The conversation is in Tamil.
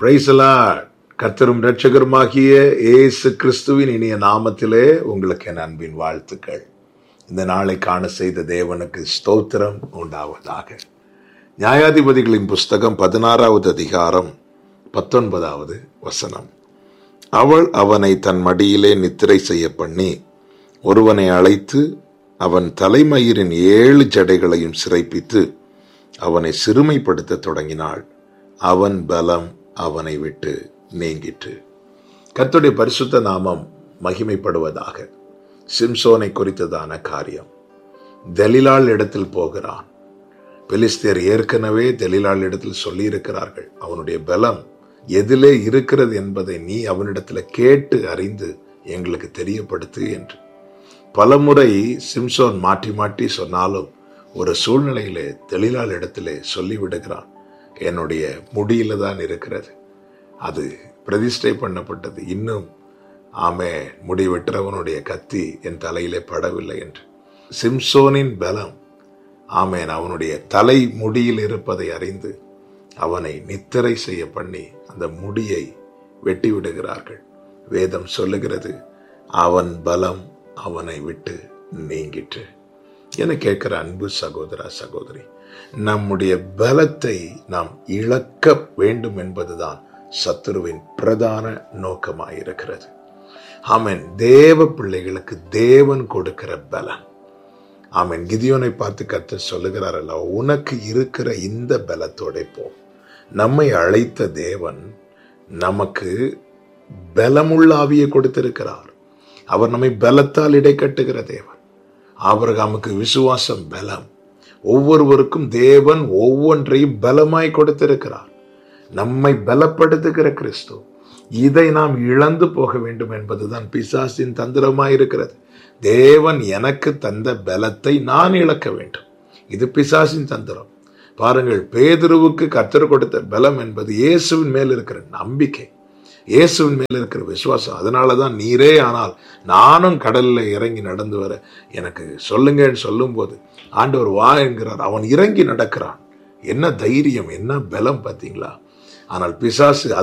பிரைசலா கர்த்தரும் இரட்சகருமாகிய இயேசு கிறிஸ்துவின் இனிய நாமத்திலே உங்களுக்கு என் அன்பின் வாழ்த்துக்கள் இந்த நாளை காண செய்த தேவனுக்கு ஸ்தோத்திரம் உண்டாவதாக நியாயாதிபதிகளின் புஸ்தகம் பதினாறாவது அதிகாரம் பத்தொன்பதாவது வசனம் அவள் அவனை தன் மடியிலே நித்திரை செய்ய பண்ணி ஒருவனை அழைத்து அவன் தலைமயிரின் ஏழு ஜடைகளையும் சிறைப்பித்து அவனை சிறுமைப்படுத்த தொடங்கினாள் அவன் பலம் அவனை விட்டு நீங்கிற்று கர்த்தருடைய பரிசுத்த நாமம் மகிமைப்படுவதாக சிம்சோனை குறித்ததான காரியம் தெலிலாள் இடத்தில் போகிறான் பெலிஸ்தியர் ஏற்கனவே தெலிலாள் இடத்தில் சொல்லியிருக்கிறார்கள் அவனுடைய பலம் எதிலே இருக்கிறது என்பதை நீ அவனிடத்தில் கேட்டு அறிந்து எங்களுக்கு தெரியப்படுத்து என்று பலமுறை சிம்சோன் மாற்றி மாற்றி சொன்னாலும் ஒரு சூழ்நிலையிலே தெளிலாள் இடத்திலே சொல்லிவிடுகிறான் என்னுடைய முடியில தான் இருக்கிறது அது பிரதிஷ்டை பண்ணப்பட்டது இன்னும் ஆமே முடி வெட்டுறவனுடைய கத்தி என் தலையிலே படவில்லை என்று சிம்சோனின் பலம் ஆமேன் அவனுடைய தலை முடியில் இருப்பதை அறிந்து அவனை நித்திரை செய்ய பண்ணி அந்த முடியை வெட்டி விடுகிறார்கள் வேதம் சொல்லுகிறது அவன் பலம் அவனை விட்டு நீங்கிற்று என கேட்கிற அன்பு சகோதரா சகோதரி நம்முடைய பலத்தை நாம் இழக்க வேண்டும் என்பதுதான் சத்துருவின் பிரதான நோக்கமாயிருக்கிறது ஆமன் தேவ பிள்ளைகளுக்கு தேவன் கொடுக்கிற பலன் ஆமன் கிதியோனை பார்த்து கத்த சொல்லுகிறார் அல்ல உனக்கு இருக்கிற இந்த பலத்தோட போ நம்மை அழைத்த தேவன் நமக்கு பலமுள்ள ஆவியை கொடுத்திருக்கிறார் அவர் நம்மை பலத்தால் இடை கட்டுகிற தேவன் ஆபரகாமுக்கு விசுவாசம் பலம் ஒவ்வொருவருக்கும் தேவன் ஒவ்வொன்றையும் பலமாய் கொடுத்திருக்கிறார் நம்மை பலப்படுத்துகிற கிறிஸ்து இதை நாம் இழந்து போக வேண்டும் என்பதுதான் பிசாசின் தந்திரமாய் இருக்கிறது தேவன் எனக்கு தந்த பலத்தை நான் இழக்க வேண்டும் இது பிசாசின் தந்திரம் பாருங்கள் பேதுருவுக்கு கத்தர் கொடுத்த பலம் என்பது இயேசுவின் மேல் இருக்கிற நம்பிக்கை இயேசுவின் மேல் இருக்கிற விசுவாசம் அதனால தான் நீரே ஆனால் நானும் கடலில் இறங்கி நடந்து வர எனக்கு சொல்லுங்கன்னு சொல்லும்போது ஆண்டவர் வா என்கிறார் அவன் இறங்கி நடக்கிறான் என்ன தைரியம் என்ன பலம் பார்த்தீங்களா ஆனால் பிசாசு